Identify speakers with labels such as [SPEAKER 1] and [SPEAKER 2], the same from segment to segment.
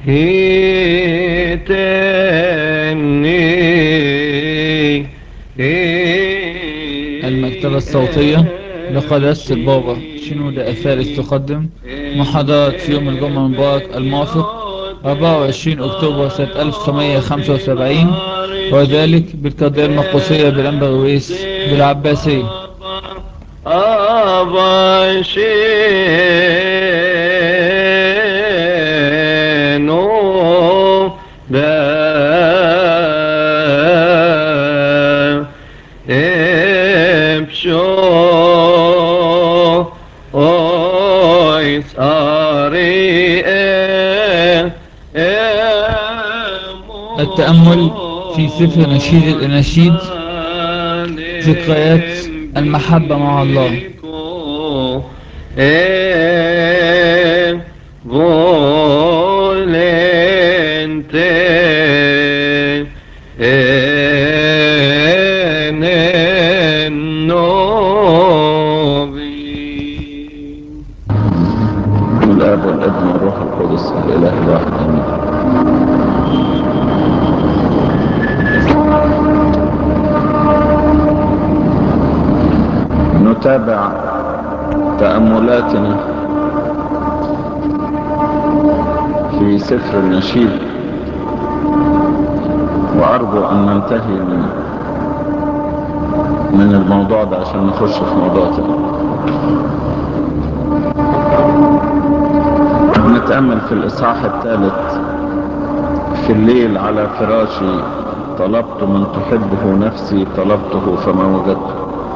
[SPEAKER 1] هيتني
[SPEAKER 2] المكتبة الصوتية لقداسة البابا شنودة أفارس تقدم محاضرات في يوم الجمعة المبارك الموافق 24 أكتوبر سنة 1975 وذلك بالقضية المقدسية بالأنبرويس بالعباسية
[SPEAKER 1] أبشينو با ابشو اويس اري
[SPEAKER 2] التأمل في سفر نشيد الأناشيد ذكريات المحبة مع الله
[SPEAKER 1] volente en el novi
[SPEAKER 3] الاب والابن والروح القدس الاله الواحد امين نتابع تأملاتنا في سفر النشيد وأرجو أن ننتهي من من الموضوع ده عشان نخش في موضوع تاني نتأمل في الإصحاح الثالث في الليل على فراشي طلبت من تحبه نفسي طلبته فما وجدته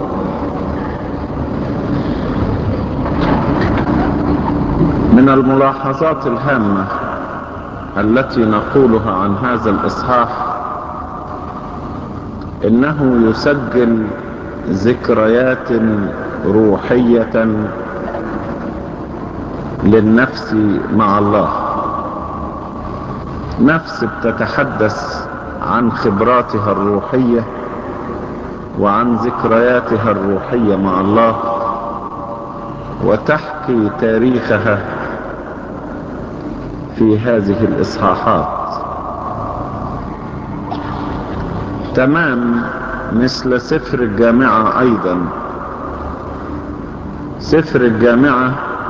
[SPEAKER 3] من الملاحظات الهامة التي نقولها عن هذا الإصحاح إنه يسجل ذكريات روحية للنفس مع الله نفس بتتحدث عن خبراتها الروحية وعن ذكرياتها الروحية مع الله وتحكي تاريخها في هذه الإصحاحات تمام مثل سفر الجامعة أيضا سفر الجامعة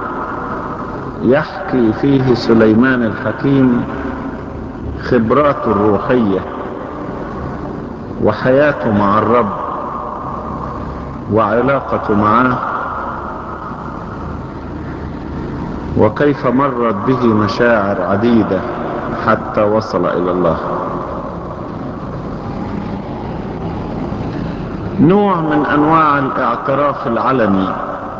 [SPEAKER 3] يحكي فيه سليمان الحكيم خبراته الروحية وحياته مع الرب وعلاقته معاه وكيف مرت به مشاعر عديدة حتى وصل إلى الله نوع من أنواع الاعتراف العلني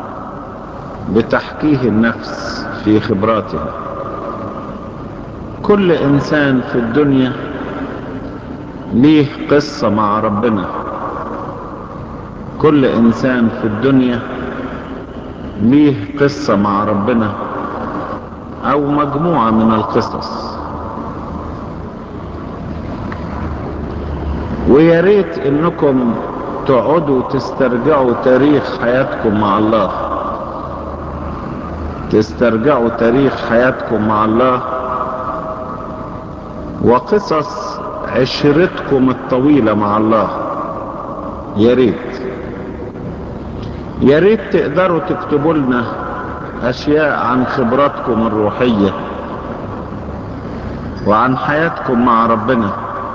[SPEAKER 3] بتحكيه النفس في خبراتها كل إنسان في الدنيا ليه قصة مع ربنا كل إنسان في الدنيا ليه قصة مع ربنا او مجموعة من القصص ويا ريت انكم تقعدوا تسترجعوا تاريخ حياتكم مع الله تسترجعوا تاريخ حياتكم مع الله وقصص عشرتكم الطويلة مع الله يا ريت يا ريت تقدروا تكتبوا لنا أشياء عن خبراتكم الروحية وعن حياتكم مع ربنا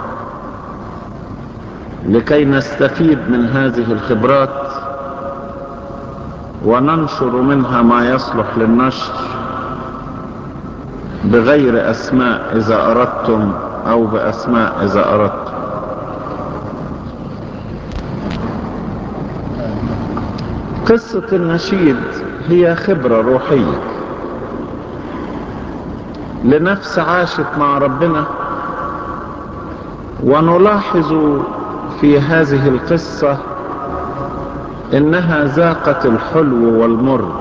[SPEAKER 3] لكي نستفيد من هذه الخبرات وننشر منها ما يصلح للنشر بغير أسماء إذا أردتم أو بأسماء إذا أردتم قصة النشيد هي خبرة روحية لنفس عاشت مع ربنا ونلاحظ في هذه القصة انها ذاقت الحلو والمر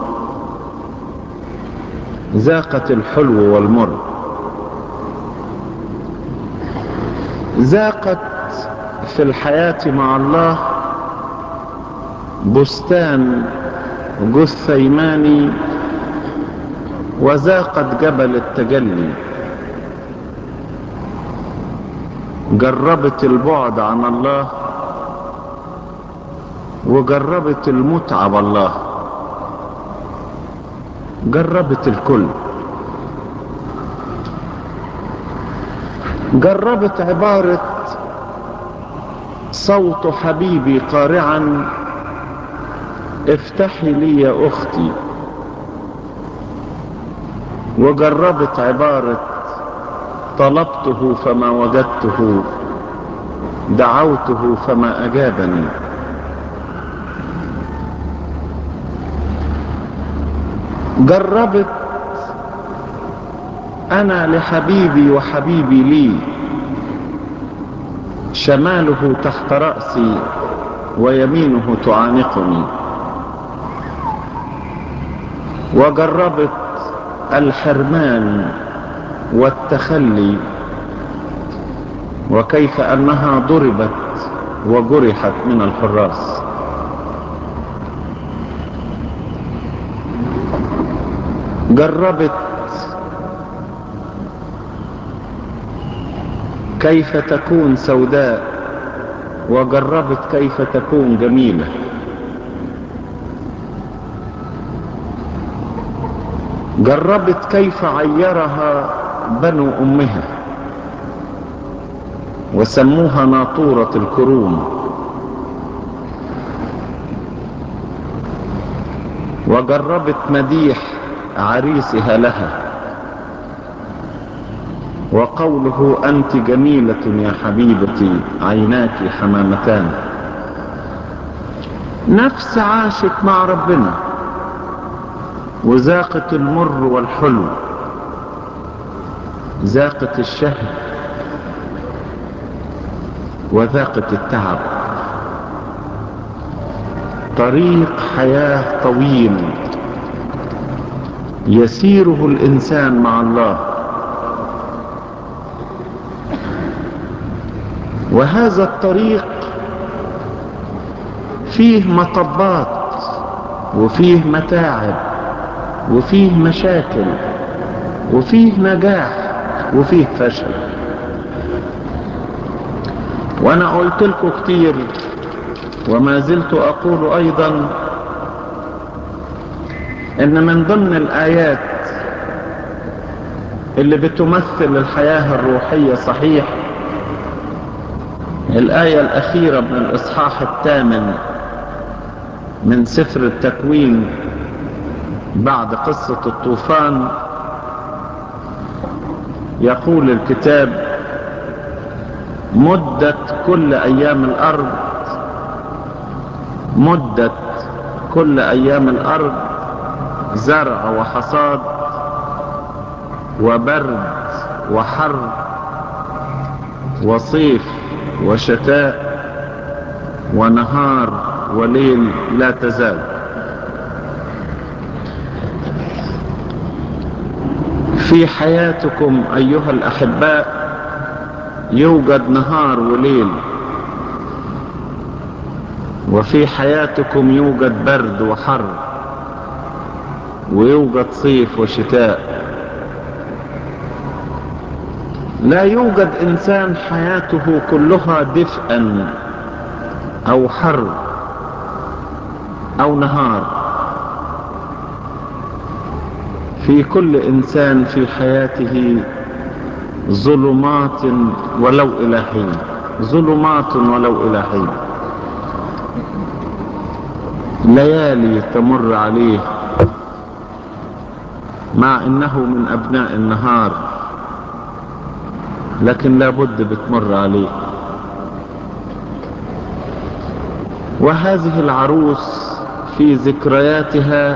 [SPEAKER 3] ذاقت الحلو والمر ذاقت في الحياة مع الله بستان جثيماني وذاقت جبل التجلي جربت البعد عن الله وجربت المتعة بالله جربت الكل جربت عبارة صوت حبيبي قارعا افتحي لي يا اختي وجربت عبارة طلبته فما وجدته دعوته فما اجابني جربت انا لحبيبي وحبيبي لي شماله تحت رأسي ويمينه تعانقني وجربت الحرمان والتخلي وكيف انها ضربت وجرحت من الحراس جربت كيف تكون سوداء وجربت كيف تكون جميلة جربت كيف عيرها بنو أمها وسموها ناطورة الكروم وجربت مديح عريسها لها وقوله أنت جميلة يا حبيبتي عيناك حمامتان نفس عاشت مع ربنا وذاقت المر والحلو ذاقت الشهد وذاقت التعب طريق حياة طويل يسيره الإنسان مع الله وهذا الطريق فيه مطبات وفيه متاعب وفيه مشاكل وفيه نجاح وفيه فشل وانا قلت لكم كتير وما زلت اقول ايضا ان من ضمن الايات اللي بتمثل الحياة الروحية صحيح الآية الأخيرة من الإصحاح الثامن من سفر التكوين بعد قصة الطوفان يقول الكتاب مدة كل أيام الأرض مدة كل أيام الأرض زرع وحصاد وبرد وحر وصيف وشتاء ونهار وليل لا تزال في حياتكم أيها الأحباء يوجد نهار وليل وفي حياتكم يوجد برد وحر ويوجد صيف وشتاء لا يوجد انسان حياته كلها دفئا او حر او نهار في كل انسان في حياته ظلمات ولو الى حين ظلمات ولو الى حين ليالي تمر عليه مع انه من ابناء النهار لكن لابد بتمر عليه وهذه العروس في ذكرياتها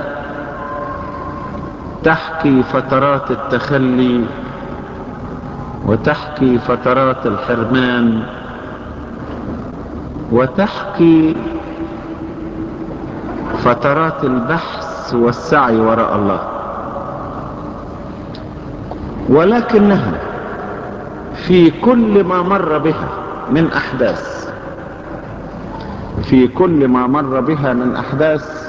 [SPEAKER 3] تحكي فترات التخلي وتحكي فترات الحرمان وتحكي فترات البحث والسعي وراء الله ولكنها في كل ما مر بها من احداث في كل ما مر بها من احداث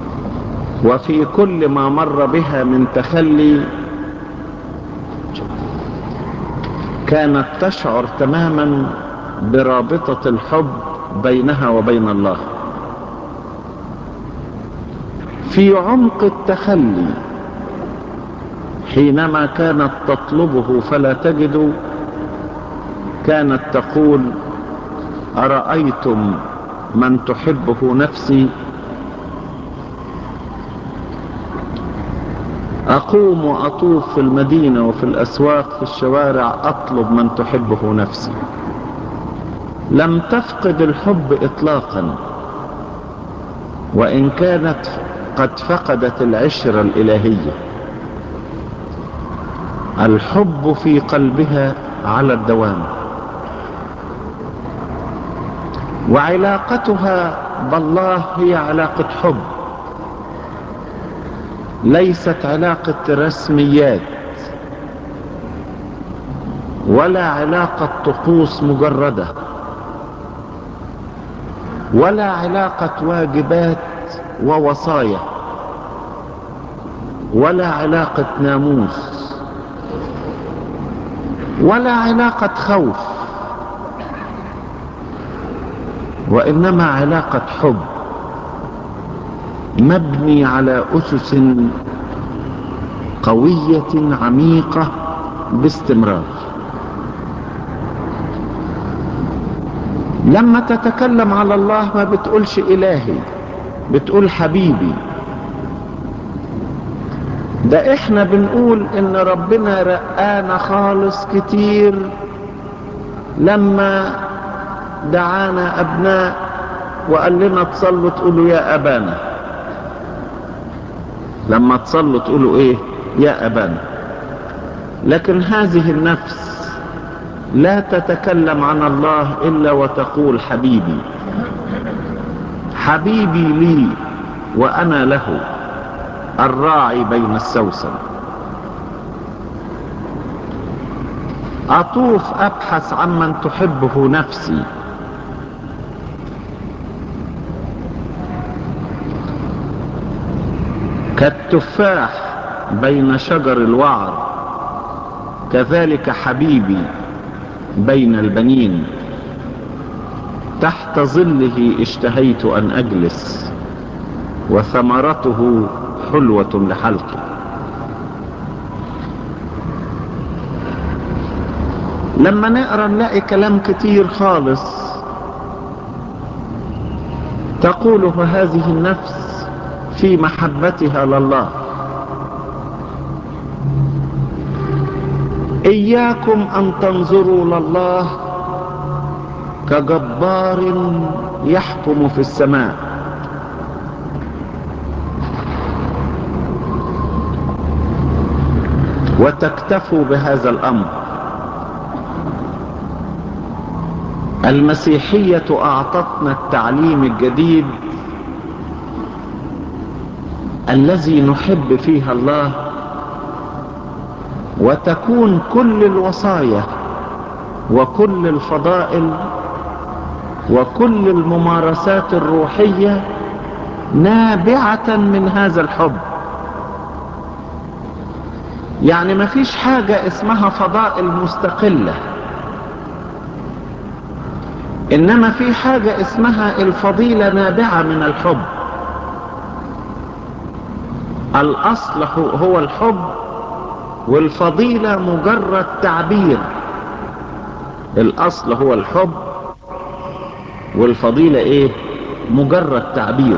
[SPEAKER 3] وفي كل ما مر بها من تخلي كانت تشعر تماما برابطة الحب بينها وبين الله في عمق التخلي حينما كانت تطلبه فلا تجد كانت تقول أرأيتم من تحبه نفسي أقوم وأطوف في المدينة وفي الأسواق في الشوارع أطلب من تحبه نفسي لم تفقد الحب إطلاقا وإن كانت قد فقدت العشرة الإلهية الحب في قلبها على الدوام وعلاقتها بالله هي علاقة حب ليست علاقة رسميات ولا علاقة طقوس مجردة ولا علاقة واجبات ووصايا ولا علاقة ناموس ولا علاقة خوف وإنما علاقة حب مبني على أسس قوية عميقة باستمرار لما تتكلم على الله ما بتقولش إلهي بتقول حبيبي ده احنا بنقول ان ربنا رقانا خالص كتير لما دعانا ابناء وقال لنا تصلوا تقولوا يا ابانا لما تصلوا تقولوا ايه يا ابانا لكن هذه النفس لا تتكلم عن الله الا وتقول حبيبي حبيبي لي وانا له الراعي بين السوسن اطوف ابحث عمن تحبه نفسي كالتفاح بين شجر الوعر كذلك حبيبي بين البنين تحت ظله اشتهيت ان اجلس وثمرته حلوة لحلقي لما نقرا نلاقي كلام كتير خالص تقوله هذه النفس في محبتها لله اياكم ان تنظروا لله كجبار يحكم في السماء وتكتفوا بهذا الامر المسيحية اعطتنا التعليم الجديد الذي نحب فيها الله وتكون كل الوصايا وكل الفضائل وكل الممارسات الروحية نابعة من هذا الحب يعني ما فيش حاجة اسمها فضائل مستقلة انما في حاجة اسمها الفضيلة نابعة من الحب الاصل هو الحب والفضيلة مجرد تعبير الاصل هو الحب والفضيلة ايه مجرد تعبير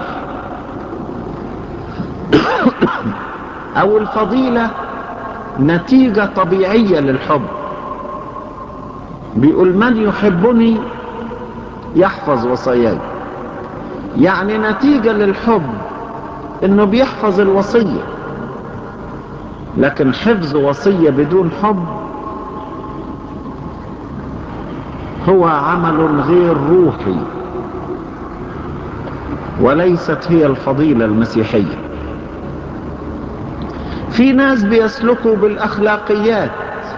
[SPEAKER 3] او الفضيلة نتيجة طبيعية للحب بيقول من يحبني يحفظ وصاياي يعني نتيجة للحب انه بيحفظ الوصية لكن حفظ وصية بدون حب هو عمل غير روحي وليست هي الفضيلة المسيحية في ناس بيسلكوا بالاخلاقيات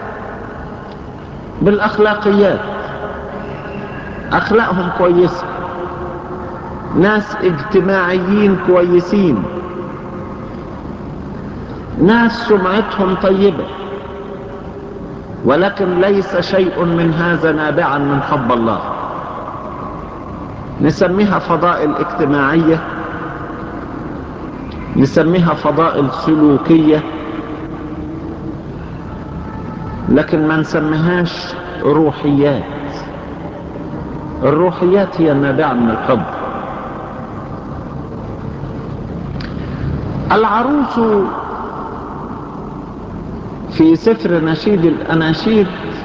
[SPEAKER 3] بالاخلاقيات اخلاقهم كويسة ناس اجتماعيين كويسين ناس سمعتهم طيبة ولكن ليس شيء من هذا نابعا من حب الله نسميها فضائل اجتماعية نسميها فضائل سلوكية لكن ما نسميهاش روحيات الروحيات هي النابعة من الحب العروس في سفر نشيد الأناشيد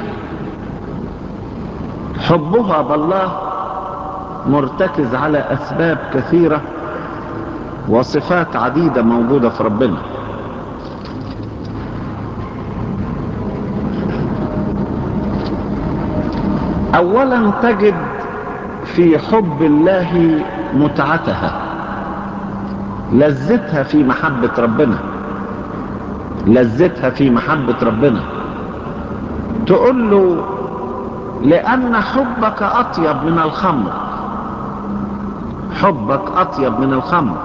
[SPEAKER 3] حبها بالله مرتكز على أسباب كثيرة وصفات عديدة موجودة في ربنا أولا تجد في حب الله متعتها لذتها في محبة ربنا لذتها في محبة ربنا تقول له لأن حبك أطيب من الخمر حبك أطيب من الخمر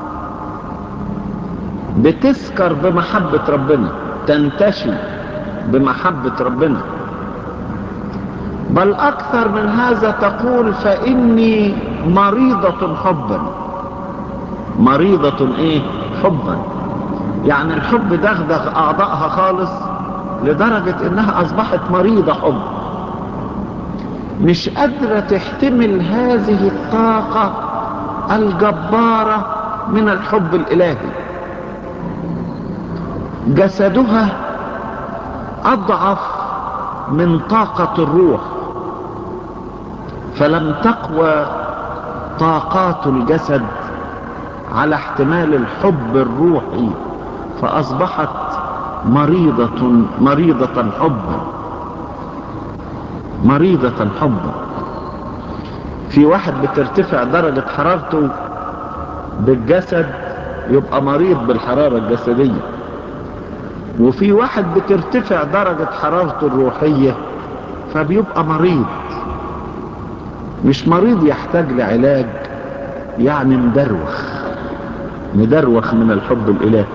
[SPEAKER 3] بتسكر بمحبة ربنا تنتشي بمحبة ربنا بل أكثر من هذا تقول فإني مريضة حبا مريضة إيه حبا يعني الحب دغدغ أعضائها خالص لدرجة إنها أصبحت مريضة حب مش قادرة تحتمل هذه الطاقة الجبارة من الحب الإلهي جسدها أضعف من طاقة الروح فلم تقوى طاقات الجسد على احتمال الحب الروحي فأصبحت مريضة مريضة حبا مريضة حبا في واحد بترتفع درجة حرارته بالجسد يبقى مريض بالحرارة الجسدية وفي واحد بترتفع درجة حرارته الروحية فبيبقى مريض مش مريض يحتاج لعلاج يعني مدروخ مدروخ من الحب الإلهي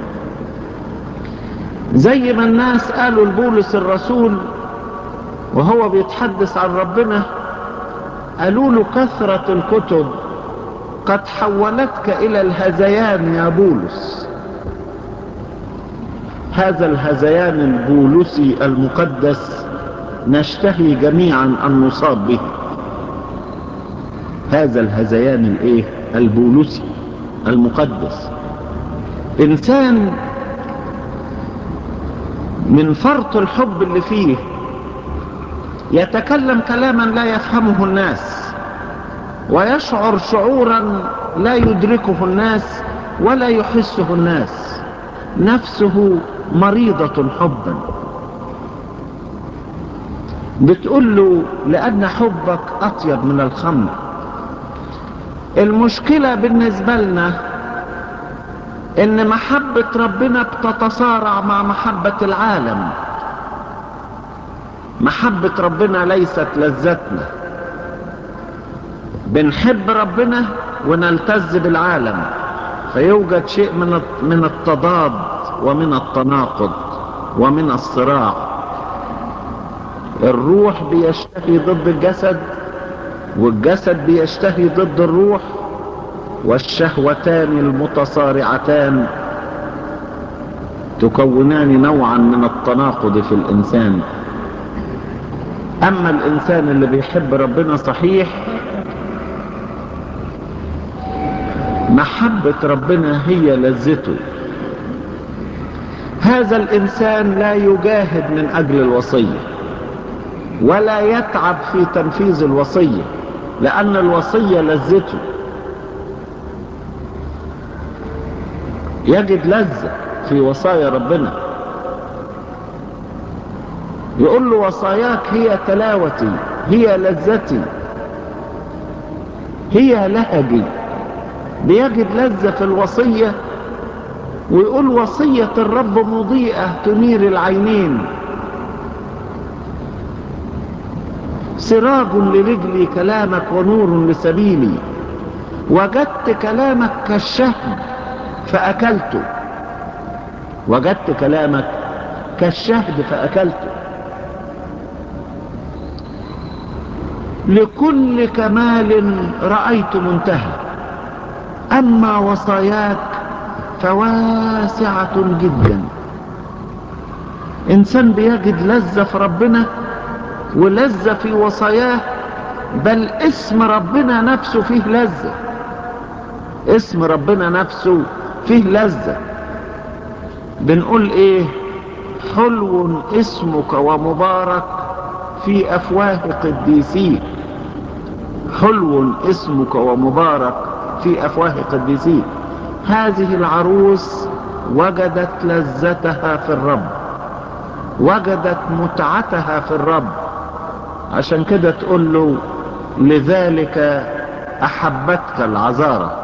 [SPEAKER 3] زي ما الناس قالوا لبولس الرسول وهو بيتحدث عن ربنا قالوا له كثرة الكتب قد حولتك إلى الهذيان يا بولس هذا الهذيان البولسي المقدس نشتهي جميعا أن نصاب به هذا الهذيان الايه البولسي المقدس انسان من فرط الحب اللي فيه يتكلم كلاما لا يفهمه الناس ويشعر شعورا لا يدركه الناس ولا يحسه الناس نفسه مريضة حبا بتقول له لأن حبك أطيب من الخمر المشكلة بالنسبة لنا ان محبة ربنا بتتصارع مع محبة العالم محبة ربنا ليست لذتنا بنحب ربنا ونلتز بالعالم فيوجد شيء من من التضاد ومن التناقض ومن الصراع الروح بيشتهي ضد الجسد والجسد بيشتهي ضد الروح والشهوتان المتصارعتان تكونان نوعا من التناقض في الانسان اما الانسان اللي بيحب ربنا صحيح محبة ربنا هي لذته هذا الانسان لا يجاهد من اجل الوصية ولا يتعب في تنفيذ الوصية لان الوصية لذته يجد لذة في وصايا ربنا يقول له وصاياك هي تلاوتي هي لذتي هي لهجي بيجد لذة في الوصية ويقول وصية الرب مضيئة تنير العينين سراج لرجلي كلامك ونور لسبيلي وجدت كلامك كالشهد فأكلته وجدت كلامك كالشهد فأكلته لكل كمال رأيت منتهى أما وصاياك فواسعة جدا إنسان بيجد لذة في ربنا ولذة في وصاياه بل اسم ربنا نفسه فيه لذة اسم ربنا نفسه فيه لذة بنقول ايه حلو اسمك ومبارك في افواه قديسيك حلو اسمك ومبارك في افواه قديسيك هذه العروس وجدت لذتها في الرب وجدت متعتها في الرب عشان كده تقول له لذلك احبتك العذارة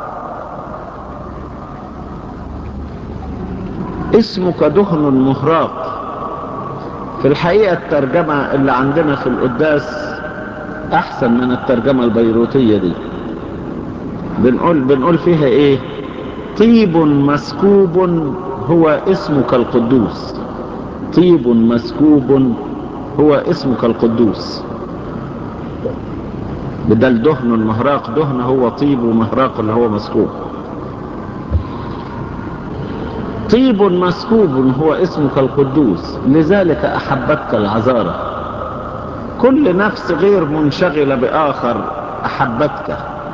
[SPEAKER 3] اسمك دهن مهراق في الحقيقة الترجمة اللي عندنا في القداس احسن من الترجمة البيروتية دي بنقول, بنقول فيها ايه طيب مسكوب هو اسمك القدوس طيب مسكوب هو اسمك القدوس بدل دهن مهراق دهن هو طيب ومهراق اللي هو مسكوب طيب مسكوب هو اسمك القدوس لذلك أحبتك العذارة كل نفس غير منشغلة بآخر أحبتك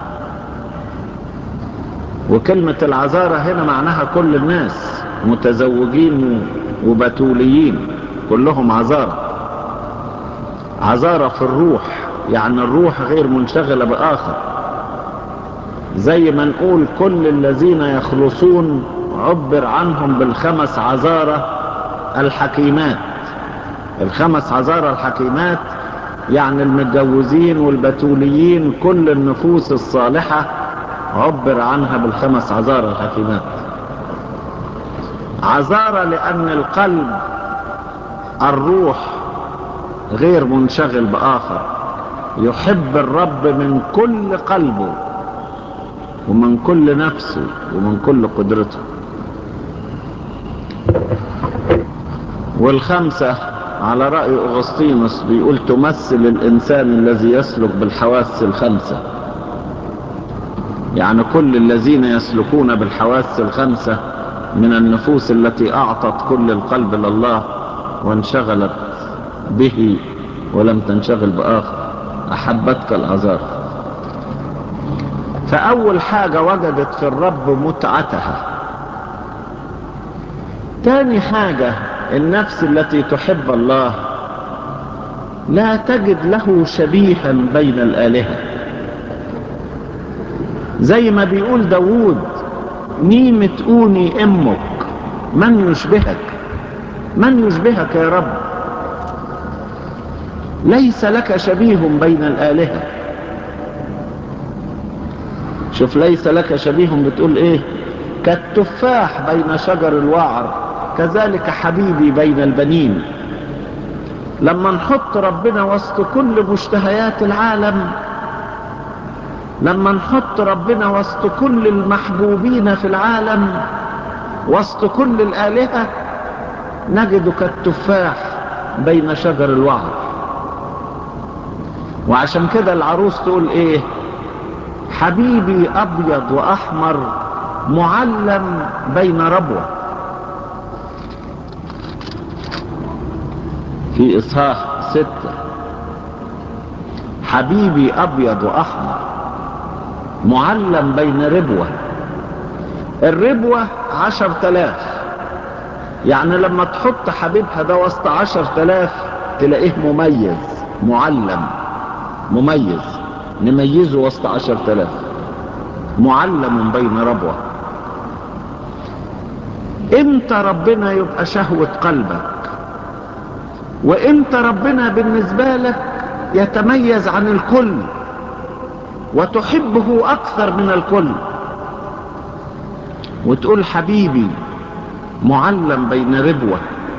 [SPEAKER 3] وكلمة العذارة هنا معناها كل الناس متزوجين وبتوليين كلهم عذارة عذارة في الروح يعني الروح غير منشغلة بآخر زي ما نقول كل الذين يخلصون عبر عنهم بالخمس عذارة الحكيمات الخمس عذارة الحكيمات يعني المتجوزين والبتوليين كل النفوس الصالحة عبر عنها بالخمس عذارة الحكيمات عذارة لأن القلب الروح غير منشغل بآخر يحب الرب من كل قلبه ومن كل نفسه ومن كل قدرته والخمسة على رأي أغسطينوس بيقول تمثل الإنسان الذي يسلك بالحواس الخمسة يعني كل الذين يسلكون بالحواس الخمسة من النفوس التي أعطت كل القلب لله وانشغلت به ولم تنشغل بآخر أحبتك العذار فأول حاجة وجدت في الرب متعتها تاني حاجة النفس التي تحب الله لا تجد له شبيها بين الآلهة زي ما بيقول داوود ميم تقوني امك من يشبهك من يشبهك يا رب ليس لك شبيه بين الآلهة شوف ليس لك شبيه بتقول ايه كالتفاح بين شجر الوعر كذلك حبيبي بين البنين لما نحط ربنا وسط كل مشتهيات العالم لما نحط ربنا وسط كل المحبوبين في العالم وسط كل الآلهة نجد كالتفاح بين شجر الوعر وعشان كده العروس تقول ايه حبيبي ابيض واحمر معلم بين ربوة في اصحاح ستة حبيبي ابيض واحمر معلم بين ربوة الربوة عشر تلاف يعني لما تحط حبيبها ده وسط عشر تلاف تلاقيه مميز معلم مميز نميزه وسط عشر تلاف معلم بين ربوة امتى ربنا يبقى شهوة قلبك وامتى ربنا بالنسبة لك يتميز عن الكل وتحبه اكثر من الكل وتقول حبيبي معلم بين ربوة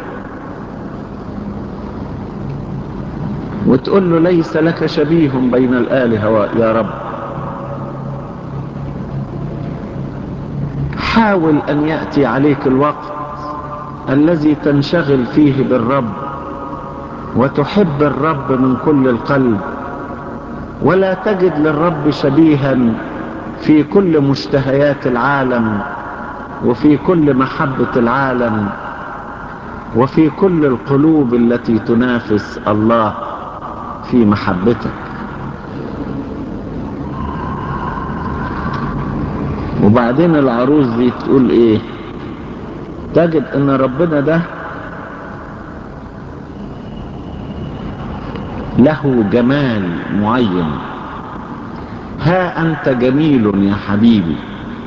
[SPEAKER 3] وتقول له ليس لك شبيه بين الآلهة يا رب حاول أن يأتي عليك الوقت الذي تنشغل فيه بالرب وتحب الرب من كل القلب ولا تجد للرب شبيها في كل مشتهيات العالم وفي كل محبة العالم وفي كل القلوب التي تنافس الله في محبتك وبعدين العروس دي تقول ايه تجد ان ربنا ده له جمال معين ها انت جميل يا حبيبي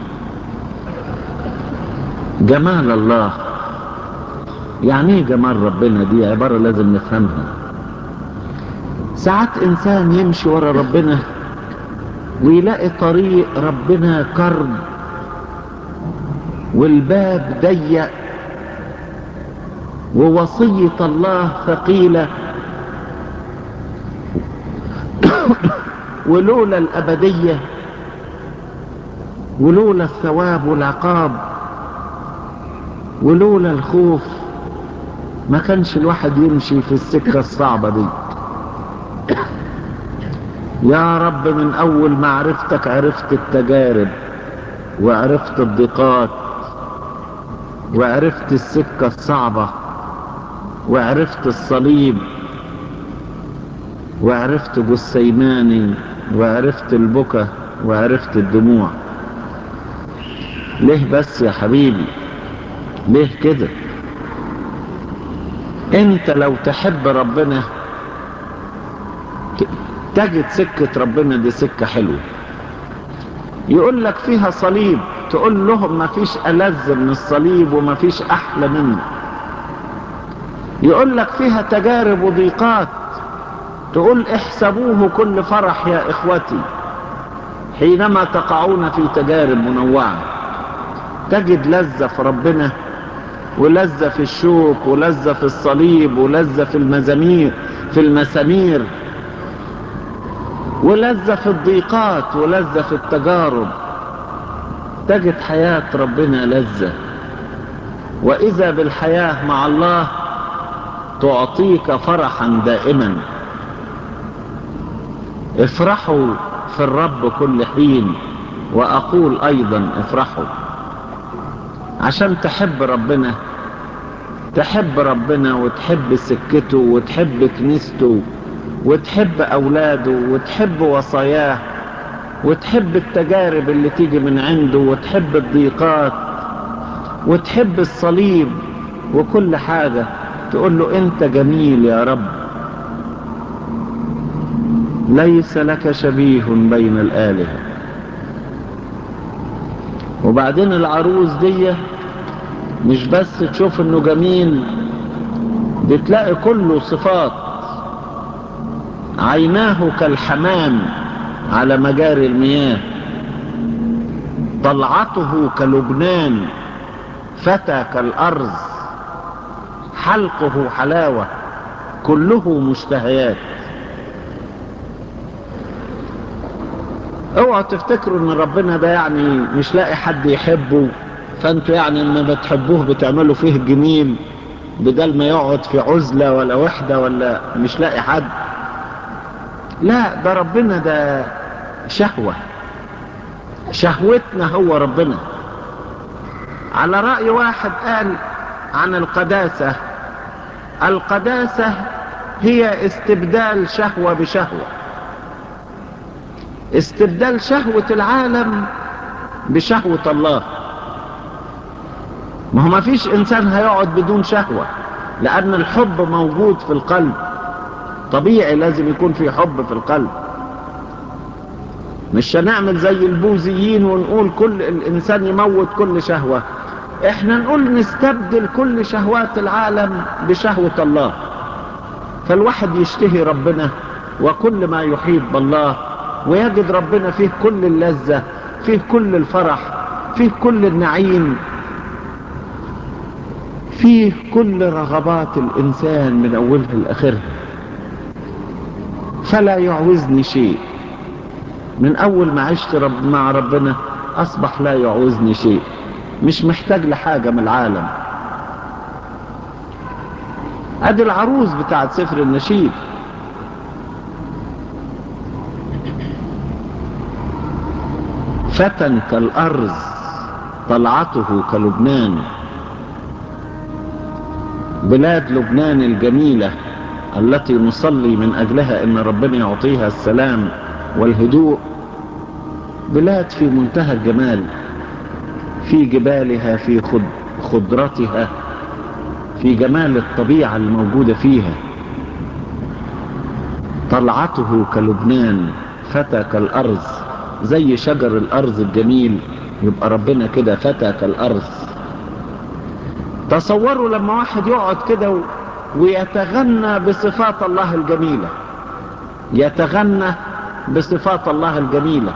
[SPEAKER 3] جمال الله يعني ايه جمال ربنا دي عبارة لازم نفهمها ساعات انسان يمشي ورا ربنا ويلاقي طريق ربنا كرب والباب ضيق ووصية الله ثقيلة ولولا الأبدية ولولا الثواب والعقاب ولولا الخوف ما كانش الواحد يمشي في السكة الصعبة دي يا رب من أول ما عرفتك عرفت التجارب وعرفت الضيقات وعرفت السكة الصعبة وعرفت الصليب وعرفت جسيماني وعرفت البكا وعرفت الدموع ليه بس يا حبيبي ليه كده انت لو تحب ربنا تجد سكة ربنا دي سكة حلوة يقول لك فيها صليب تقول لهم ما فيش ألذ من الصليب وما فيش أحلى منه يقول لك فيها تجارب وضيقات تقول احسبوه كل فرح يا إخوتي حينما تقعون في تجارب منوعة تجد لذة في ربنا ولذة في الشوك ولذة في الصليب ولذة في المزامير في المسامير ولذة في الضيقات ولذة في التجارب تجد حياة ربنا لذة وإذا بالحياة مع الله تعطيك فرحا دائما افرحوا في الرب كل حين وأقول أيضا افرحوا عشان تحب ربنا تحب ربنا وتحب سكته وتحب كنيسته وتحب أولاده وتحب وصاياه وتحب التجارب اللي تيجي من عنده وتحب الضيقات وتحب الصليب وكل حاجة تقول له انت جميل يا رب ليس لك شبيه بين الآلهة وبعدين العروس دي مش بس تشوف انه جميل بتلاقي كله صفات عيناه كالحمام على مجاري المياه طلعته كلبنان فتى كالأرز حلقه حلاوة كله مشتهيات اوعوا تفتكروا ان ربنا ده يعني مش لاقي حد يحبه فانتوا يعني لما بتحبوه بتعملوا فيه جميل بدل ما يقعد في عزلة ولا وحدة ولا مش لاقي حد لا ده ربنا ده شهوة شهوتنا هو ربنا على رأي واحد قال عن القداسة القداسة هي استبدال شهوة بشهوة استبدال شهوة العالم بشهوة الله ما هو ما فيش انسان هيقعد بدون شهوة لان الحب موجود في القلب طبيعي لازم يكون في حب في القلب مش هنعمل زي البوذيين ونقول كل الانسان يموت كل شهوة احنا نقول نستبدل كل شهوات العالم بشهوة الله فالواحد يشتهي ربنا وكل ما يحيط بالله ويجد ربنا فيه كل اللذة فيه كل الفرح فيه كل النعيم فيه كل رغبات الإنسان من أولها لآخرها فلا يعوزني شيء من أول ما عشت رب مع ربنا أصبح لا يعوزني شيء مش محتاج لحاجة من العالم ادي العروس بتاعت سفر النشيد فتى كالأرز طلعته كلبنان بلاد لبنان الجميلة التي نصلي من أجلها إن ربنا يعطيها السلام والهدوء بلاد في منتهى الجمال في جبالها في خد- خضرتها في جمال الطبيعة الموجودة فيها طلعته كلبنان فتى كالأرز زي شجر الأرز الجميل يبقى ربنا كده فتى كالأرز تصوروا لما واحد يقعد كده و- ويتغنى بصفات الله الجميلة يتغنى بصفات الله الجميلة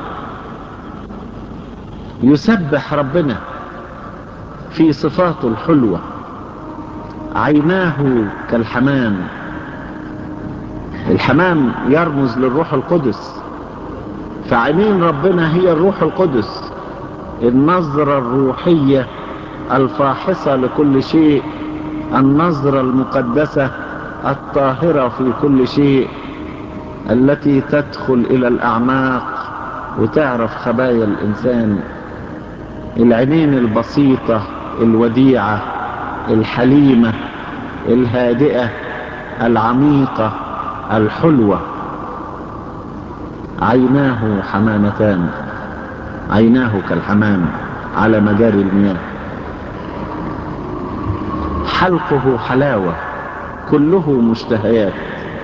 [SPEAKER 3] يسبح ربنا في صفاته الحلوة عيناه كالحمام الحمام يرمز للروح القدس فعينين ربنا هي الروح القدس النظرة الروحية الفاحصة لكل شيء النظرة المقدسة الطاهرة في كل شيء التي تدخل إلى الأعماق وتعرف خبايا الإنسان العينين البسيطة الوديعة الحليمة الهادئة العميقة الحلوة عيناه حمامتان عيناه كالحمام على مجاري المياه حلقه حلاوة كله مشتهيات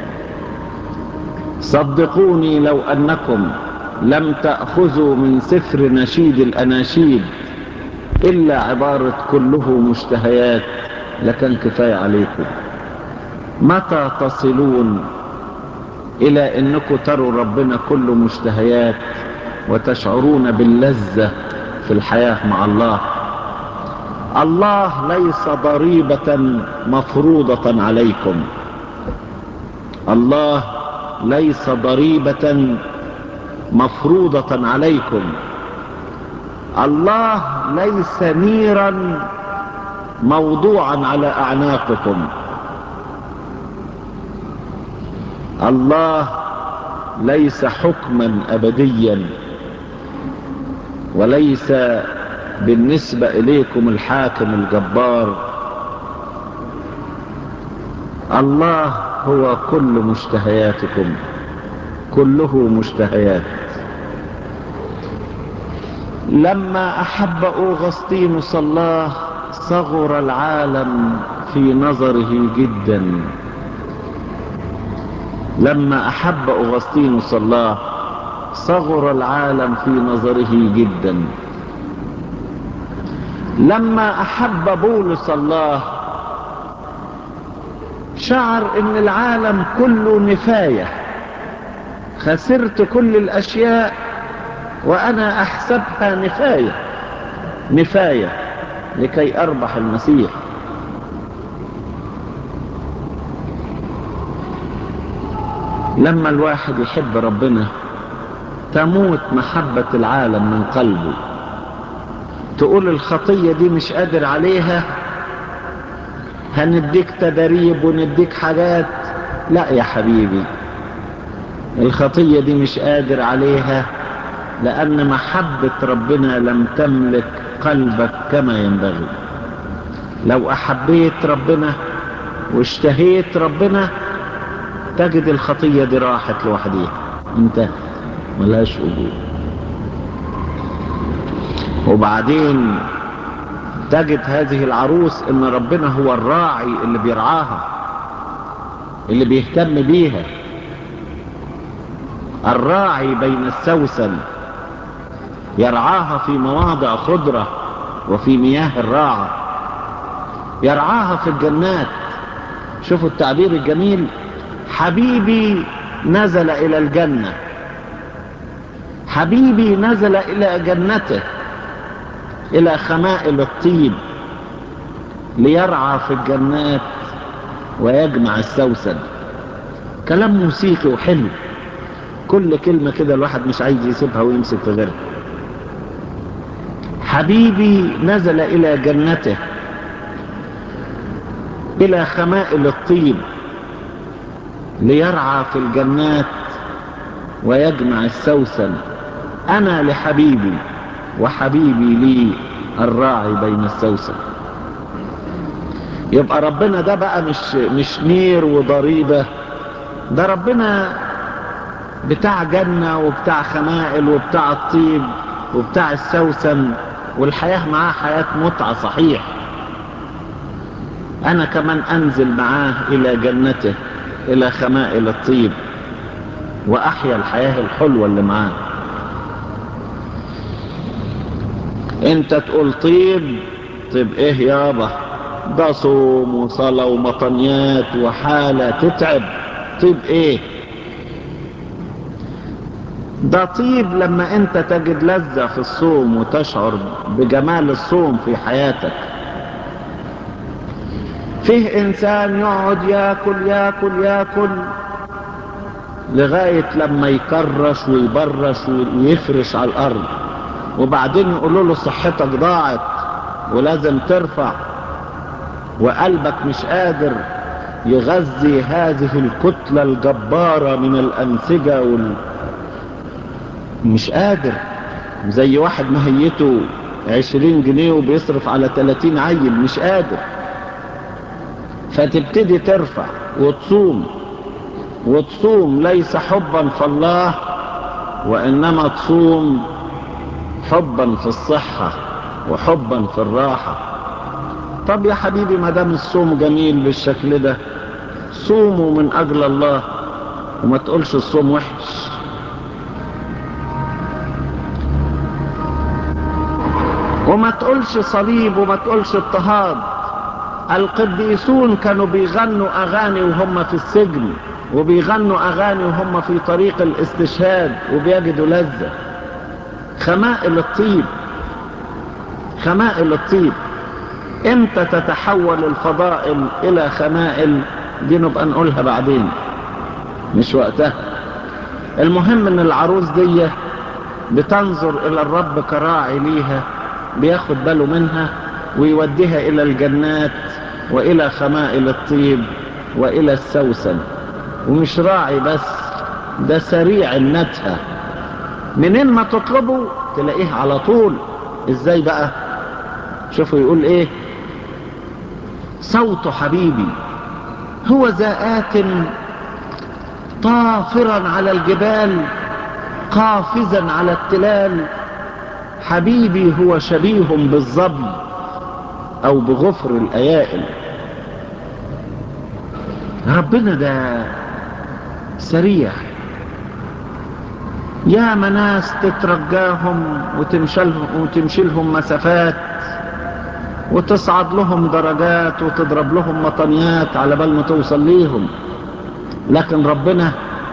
[SPEAKER 3] صدقوني لو أنكم لم تأخذوا من سفر نشيد الأناشيد إلا عبارة كله مشتهيات لكان كفاية عليكم متى تصلون إلى أنكم تروا ربنا كله مشتهيات وتشعرون باللذة في الحياة مع الله الله ليس ضريبة مفروضة عليكم الله ليس ضريبة مفروضة عليكم الله ليس نيرا موضوعا على أعناقكم الله ليس حكما أبديا وليس بالنسبة إليكم الحاكم الجبار الله هو كل مشتهياتكم كله مشتهيات لما أحب أوغسطينوس الله صغر العالم في نظره جدا لما أحب أوغسطينوس الله صغر العالم في نظره جدا لما أحب بولس الله شعر ان العالم كله نفاية خسرت كل الاشياء وانا احسبها نفاية نفاية لكي اربح المسيح لما الواحد يحب ربنا تموت محبة العالم من قلبه تقول الخطية دي مش قادر عليها هنديك تدريب ونديك حاجات لا يا حبيبي الخطية دي مش قادر عليها لأن محبة ربنا لم تملك قلبك كما ينبغي لو أحبيت ربنا واشتهيت ربنا تجد الخطية دي راحت لوحديها انتهت ملهاش وجود وبعدين تجد هذه العروس ان ربنا هو الراعي اللي بيرعاها اللي بيهتم بيها الراعي بين السوسن يرعاها في مواضع خضرة وفي مياه الراعة يرعاها في الجنات شوفوا التعبير الجميل حبيبي نزل الى الجنة حبيبي نزل الى جنته الى خمائل الطيب ليرعى في الجنات ويجمع السوسن كلام موسيقي وحلو كل كلمة كده الواحد مش عايز يسيبها ويمسك في غيرها حبيبي نزل الى جنته الى خمائل الطيب ليرعى في الجنات ويجمع السوسن انا لحبيبي وحبيبي لي الراعي بين السوسن يبقى ربنا ده بقى مش مش نير وضريبة ده ربنا بتاع جنة وبتاع خمائل وبتاع الطيب وبتاع السوسن والحياة معاه حياة متعة صحيح أنا كمان أنزل معاه إلى جنته إلى خمائل الطيب وأحيا الحياة الحلوة اللي معاه أنت تقول طيب طيب إيه يابا ده صوم وصلاة ومطنيات وحالة تتعب طيب إيه ده طيب لما أنت تجد لذة في الصوم وتشعر بجمال الصوم في حياتك فيه انسان يقعد ياكل ياكل ياكل لغاية لما يكرش ويبرش ويفرش على الارض وبعدين يقولوا له صحتك ضاعت ولازم ترفع وقلبك مش قادر يغذي هذه الكتلة الجبارة من الأنسجة وال... مش قادر زي واحد مهيته عشرين جنيه وبيصرف على تلاتين عيل مش قادر فتبتدي ترفع وتصوم وتصوم ليس حبا في الله وإنما تصوم حبا في الصحة وحبا في الراحة طب يا حبيبي ما دام الصوم جميل بالشكل ده صوموا من أجل الله وما تقولش الصوم وحش وما تقولش صليب وما تقولش اضطهاد القديسون كانوا بيغنوا أغاني وهم في السجن وبيغنوا أغاني وهم في طريق الاستشهاد وبيجدوا لذة خمائل الطيب خمائل الطيب امتى تتحول الفضائل إلى خمائل دي نبقى نقولها بعدين مش وقتها المهم ان العروس دي بتنظر الى الرب كراعي ليها بياخد باله منها ويوديها الى الجنات والى خمائل الطيب والى السوسن ومش راعي بس ده سريع النتهة منين ما تطلبه تلاقيه على طول ازاي بقى شوفوا يقول ايه صوت حبيبي هو ذا آت طافرا على الجبال قافزا على التلال حبيبي هو شبيه بالظبي او بغفر الايائل ربنا ده سريع يا مناس تترجاهم وتمشلهم وتمشلهم مسافات وتصعد لهم درجات وتضرب لهم مطنيات على بال ما توصل ليهم لكن ربنا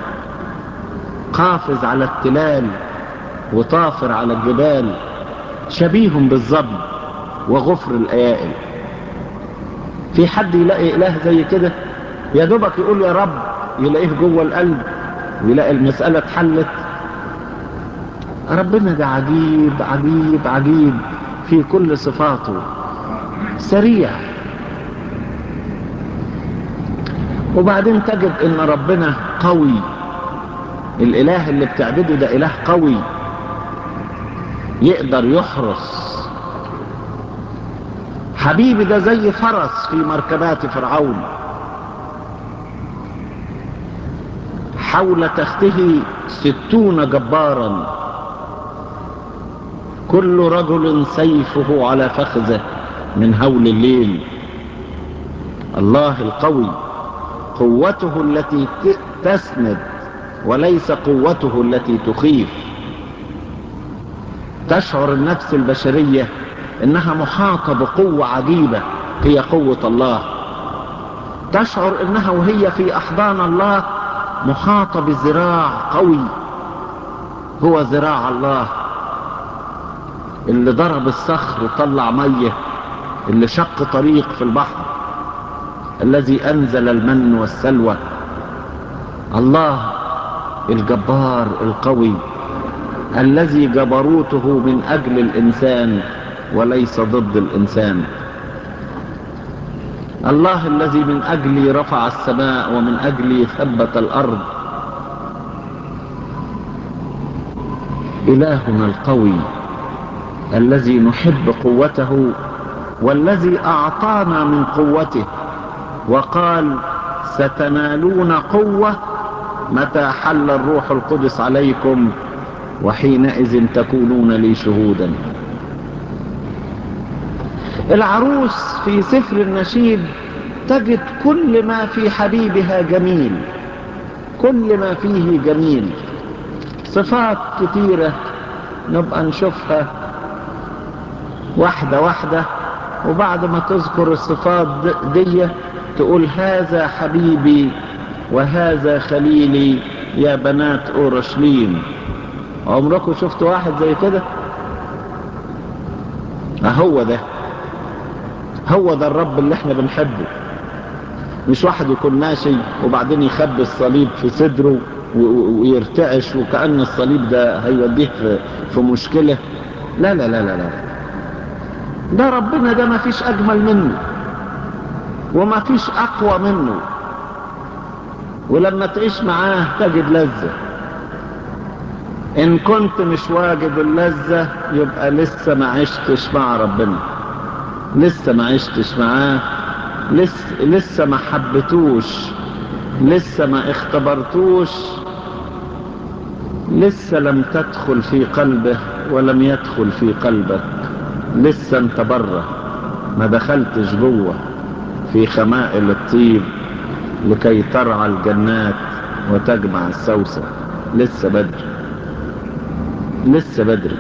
[SPEAKER 3] قافز على التلال وطافر على الجبال شبيه بالظبي وغفر الايائل في حد يلاقي اله زي كده يا دوبك يقول يا رب يلاقيه جوه القلب ويلاقي المسألة اتحلت ربنا ده عجيب عجيب عجيب في كل صفاته سريع وبعدين تجد ان ربنا قوي الاله اللي بتعبده ده اله قوي يقدر يحرس حبيبي ده زي فرس في مركبات فرعون حول تخته ستون جبارا كل رجل سيفه على فخذه من هول الليل الله القوي قوته التي تسند وليس قوته التي تخيف تشعر النفس البشرية انها محاطة بقوة عجيبة هي قوة الله تشعر انها وهي في احضان الله محاطة بذراع قوي هو ذراع الله اللي ضرب الصخر وطلع مية اللي شق طريق في البحر الذي انزل المن والسلوى الله الجبار القوي الذي جبروته من اجل الانسان وليس ضد الانسان الله الذي من اجلي رفع السماء ومن اجلي ثبت الارض الهنا القوي الذي نحب قوته والذي أعطانا من قوته وقال ستنالون قوة متى حل الروح القدس عليكم وحينئذ تكونون لي شهودا العروس في سفر النشيد تجد كل ما في حبيبها جميل كل ما فيه جميل صفات كتيرة نبقى نشوفها واحدة واحدة وبعد ما تذكر الصفات دي تقول هذا حبيبي وهذا خليلي يا بنات أورشليم عمركم شفتوا واحد زي كده اهو ده هو ده الرب اللي احنا بنحبه مش واحد يكون ماشي وبعدين يخبي الصليب في صدره ويرتعش وكأن الصليب ده هيوديه في, في مشكلة لا لا لا لا لا ده ربنا ده ما فيش أجمل منه وما فيش أقوى منه ولما تعيش معاه تجد لذة إن كنت مش واجد اللذة يبقى لسه ما عشتش مع ربنا لسه ما عشتش معاه لسه, لسه ما حبتوش لسه ما اختبرتوش لسه لم تدخل في قلبه ولم يدخل في قلبك لسه انت بره ما دخلتش جوه في خمائل الطيب لكي ترعى الجنات وتجمع السوسة لسه بدري لسه بدري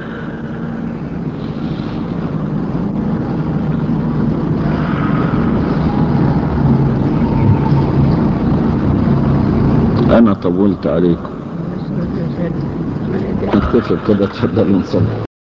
[SPEAKER 3] انا طولت عليكم نكتفي كده تفضلوا نصلي